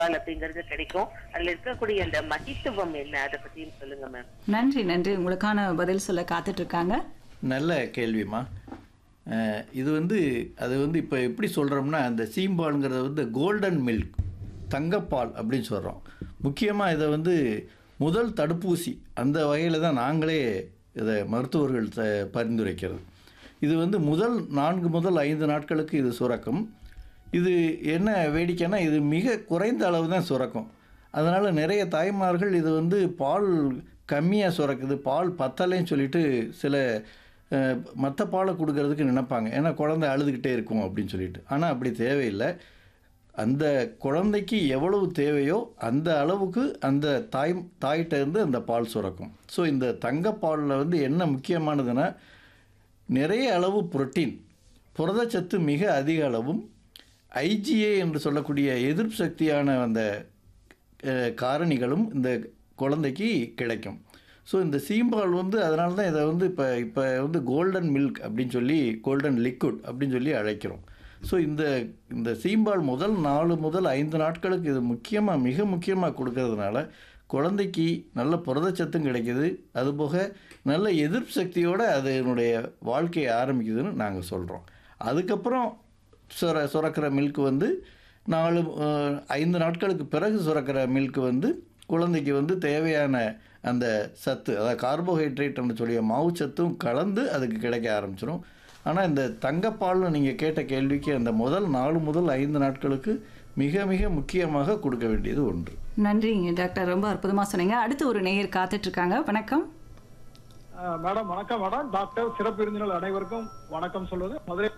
பால் அப்படிங்கிறது கிடைக்கும் அதுல இருக்கக்கூடிய அந்த மகித்துவம் என்ன அதை பத்தியும் சொல்லுங்க மேம் நன்றி நன்றி உங்களுக்கான பதில் சொல்ல காத்துட்டு இருக்காங்க நல்ல கேள்விம்மா அஹ் இது வந்து அது வந்து இப்போ எப்படி சொல்கிறோம்னா அந்த சீம்பாலுங்கிறது வந்து கோல்டன் மில்க் தங்கப்பால் அப்படின்னு சொல்கிறோம் முக்கியமாக இதை வந்து முதல் தடுப்பூசி அந்த வகையில் தான் நாங்களே இதை மருத்துவர்கள் த பரிந்துரைக்கிறது இது வந்து முதல் நான்கு முதல் ஐந்து நாட்களுக்கு இது சுரக்கும் இது என்ன வேடிக்கைன்னா இது மிக குறைந்த அளவு தான் சுரக்கும் அதனால் நிறைய தாய்மார்கள் இது வந்து பால் கம்மியாக சுரக்குது பால் பத்தலைன்னு சொல்லிட்டு சில மற்ற பாலை கொடுக்கறதுக்கு நினைப்பாங்க ஏன்னா குழந்தை அழுதுகிட்டே இருக்கும் அப்படின்னு சொல்லிட்டு ஆனால் அப்படி தேவையில்லை அந்த குழந்தைக்கு எவ்வளவு தேவையோ அந்த அளவுக்கு அந்த தாய் தாயிட்ட இருந்து அந்த பால் சுரக்கும் ஸோ இந்த தங்கப்பாலில் வந்து என்ன முக்கியமானதுன்னா நிறைய அளவு புரோட்டீன் புரதச்சத்து மிக அதிக அளவும் ஐஜிஏ என்று சொல்லக்கூடிய எதிர்ப்பு சக்தியான அந்த அஹ், காரணிகளும் இந்த குழந்தைக்கு கிடைக்கும் ஸோ இந்த சீம்பால் வந்து அதனால தான் இதை வந்து இப்போ இப்போ வந்து கோல்டன் மில்க் அப்படின்னு சொல்லி கோல்டன் லிக்விட் அப்படின்னு சொல்லி அழைக்கிறோம் ஸோ இந்த இந்த சீம்பால் முதல் நாலு முதல் ஐந்து நாட்களுக்கு இது முக்கியமாக மிக முக்கியமாக கொடுக்கறதுனால குழந்தைக்கு நல்ல புரதச்சத்தும் கிடைக்குது அதுபோக நல்ல எதிர்ப்பு சக்தியோடு அதனுடைய வாழ்க்கையை ஆரம்பிக்குதுன்னு நாங்கள் சொல்கிறோம் அதுக்கப்புறம் சுர சுரக்கிற மில்க் வந்து நாலு அஹ், ஐந்து நாட்களுக்கு பிறகு சுரக்கிற மில்க் வந்து குழந்தைக்கு வந்து தேவையான அந்த சத்து அதாவது கார்போஹைட்ரேட்னு சொல்லிய மாவு சத்தும் கலந்து அதுக்கு கிடைக்க ஆரம்பிச்சிடும் ஆனால் இந்த தங்கப்பால்னு நீங்கள் கேட்ட கேள்விக்கு அந்த முதல் நாலு முதல் ஐந்து நாட்களுக்கு மிக மிக முக்கியமாக கொடுக்க வேண்டியது ஒன்று நன்றிங்க டாக்டர் ரொம்ப அற்புதமா சொன்னீங்க அடுத்து ஒரு நேயர் காத்துட்டு இருக்காங்க வணக்கம் ஆஹ் மேடம் வணக்கம் மேடம் டாக்டர் சிறப்பு விருந்தினர் அனைவருக்கும் வணக்கம் சொல்வது மதுரை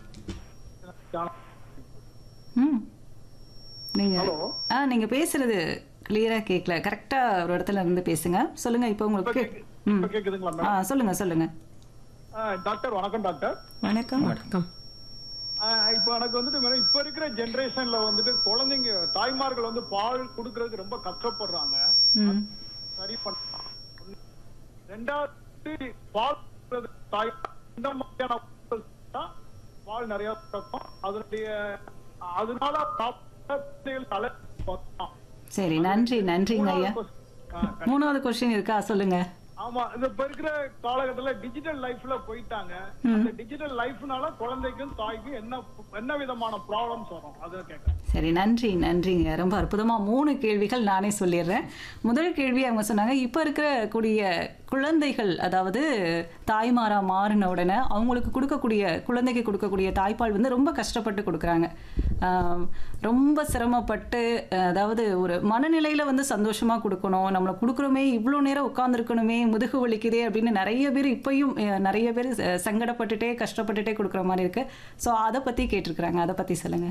ம் நீங்க ஹலோ. ஆ நீங்க பேசுறது கிளியரா கேட்கல கரெக்டா ஒரு இடத்துல இருந்து பேசுங்க சொல்லுங்க இப்போ உங்களுக்கு ம் இப்ப கேக்குதுங்களா ஆ மேடம் சொல்லுங்க சொல்லுங்க ஆஹ் டாக்டர் வணக்கம் டாக்டர் வணக்கம் வணக்கம் ஆஹ் இப்ப எனக்கு வந்துட்டு மேடம் இப்ப இருக்கிற ஜெனரேஷன்ல வந்துட்டு குழந்தைங்க தாய்மார்கள் வந்து பால் குடுக்கறதுக்கு ரொம்ப கஷ்டப்படுறாங்க ம் சரி பண்ண ரெண்டாவது பால் குடுக்கறது தாய் இந்த மாதிரியான உணவுகள் சாப்பிட்டா பால் நிறைய சுரக்கும் அதனுடைய அதனால குழந்தைகள் தலை வரலாம். சரி நன்றி நன்றிங்க ஐயா மூணாவது question- ஆ, மூணாவது கொஸ்டின் இருக்கா சொல்லுங்க ஆமா இந்த இப்ப இருக்கிற காலகட்டத்துல டிஜிட்டல் லைஃப்ல போயிட்டாங்க அந்த டிஜிட்டல் லைஃப்னால குழந்தைக்கும் தாய்க்கும் என்ன என்ன விதமான ப்ராப்ளம்ஸ் வரும் அதை கேட்கறேன் சரி நன்றி நன்றிங்க ரொம்ப அற்புதமா மூணு கேள்விகள் நானே சொல்லிடுறேன் முதல் கேள்வி அவங்க சொன்னாங்க இப்போ இருக்கிற கூடிய குழந்தைகள் அதாவது தாய்மாரா மாறின உடனே அவங்களுக்கு கொடுக்கக்கூடிய குழந்தைக்கு கொடுக்கக்கூடிய தாய்ப்பால் வந்து ரொம்ப கஷ்டப்பட்டு கொடுக்குறாங்க ஆம், ரொம்ப சிரமப்பட்டு அஹ், அதாவது ஒரு மனநிலையில வந்து சந்தோஷமா கொடுக்கணும் நம்மளை கொடுக்குறோமே இவ்வளோ நேரம் உட்காந்துருக்கணுமே முதுகு வலிக்குதே அப்படின்னு நிறைய பேர் இப்பயும் அஹ், நிறைய பேர் ச- சங்கடப்பட்டுட்டே கஷ்டப்பட்டுட்டே கொடுக்குற மாதிரி இருக்கு ஸோ அதை பத்தி கேட்டிருக்கிறாங்க அதை பத்தி சொல்லுங்க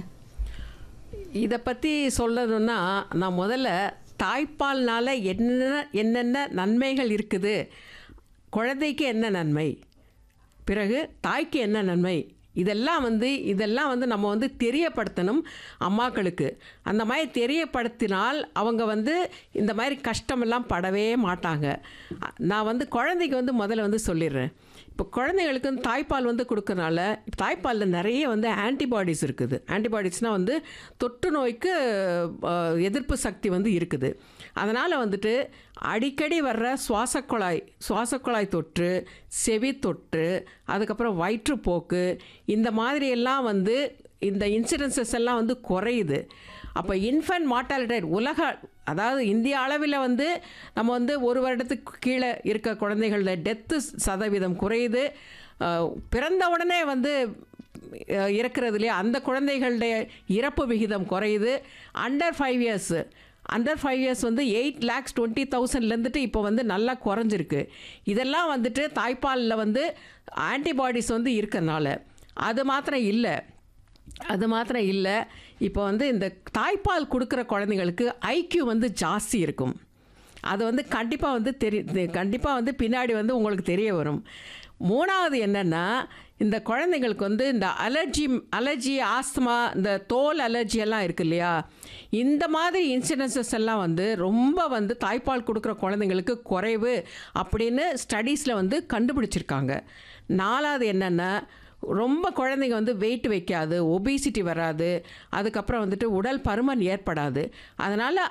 இதை பற்றி சொல்லணும்னா நான் முதல்ல தாய்ப்பால்னால என்ன என்னென்ன நன்மைகள் இருக்குது குழந்தைக்கு என்ன நன்மை பிறகு தாய்க்கு என்ன நன்மை இதெல்லாம் வந்து இதெல்லாம் வந்து நம்ம வந்து தெரியப்படுத்தணும் அம்மாக்களுக்கு அந்த மாதிரி தெரியப்படுத்தினால் அவங்க வந்து இந்த மாதிரி கஷ்டமெல்லாம் படவே மாட்டாங்க அ- நான் வந்து குழந்தைக்கு வந்து முதல்ல வந்து சொல்லிடுறேன் இப்போ குழந்தைங்களுக்கு வந்து தாய்ப்பால் வந்து கொடுக்கறனால தாய்ப்பாலில் நிறைய வந்து ஆன்டிபாடிஸ் இருக்குது ஆன்டிபாடிஸ்னால் வந்து தொற்று நோய்க்கு அஹ், எதிர்ப்பு சக்தி வந்து இருக்குது அதனால் வந்துட்டு அடிக்கடி வர்ற சுவாசக்குழாய் சுவாசக்குழாய் தொற்று செவி தொற்று அதுக்கப்புறம் வயிற்றுப்போக்கு இந்த மாதிரி எல்லாம் வந்து இந்த இன்சிடென்சஸ் எல்லாம் வந்து குறையுது அப்போ இன்ஃபன்ட் மார்ட்டாலிட்டி உலக அதாவது இந்திய அளவில் வந்து நம்ம வந்து ஒரு வருடத்துக்கு கீழே இருக்க குழந்தைகளோட டெத்து சதவீதம் குறையுது அஹ், பிறந்த உடனே வந்து அஹ், இறக்குறதுலையே அந்த குழந்தைகளுடைய இறப்பு விகிதம் குறையுது under five years under five years வந்து எயிட் லேக்ஸ் டுவெண்ட்டி தௌசண்ட்லேருந்துட்டு இப்போ வந்து நல்லா குறைஞ்சிருக்கு இதெல்லாம் வந்துட்டு தாய்ப்பாலில் வந்து ஆன்டிபாடிஸ் வந்து இருக்கறனால அது மாத்திரம் இல்லை அது மாத்திரம் இல்லை இப்போ வந்து இந்த தாய்ப்பால் கொடுக்குற குழந்தைங்களுக்கு ஐக்யூ வந்து ஜாஸ்தி இருக்கும் அது வந்து கண்டிப்பாக வந்து தெரி கண்டிப்பாக வந்து பின்னாடி வந்து உங்களுக்கு தெரிய வரும் மூணாவது என்னென்னா இந்த குழந்தைங்களுக்கு வந்து இந்த அலர்ஜி அலர்ஜி ஆஸ்துமா இந்த தோல் அலர்ஜி எல்லாம் இருக்கு இல்லையா இந்த மாதிரி இன்சிடென்சஸ் எல்லாம் வந்து ரொம்ப வந்து தாய்ப்பால் கொடுக்குற குழந்தைங்களுக்கு குறைவு அப்படின்னு ஸ்டடீஸில் வந்து கண்டுபிடிச்சிருக்காங்க நாலாவது என்னென்னா ரொம்ப குழந்தைங்க வந்து வெயிட் வைக்காது ஒபிசிட்டி வராது அதுக்கப்புறம் வந்துட்டு உடல் பருமன் ஏற்படாது அதனால்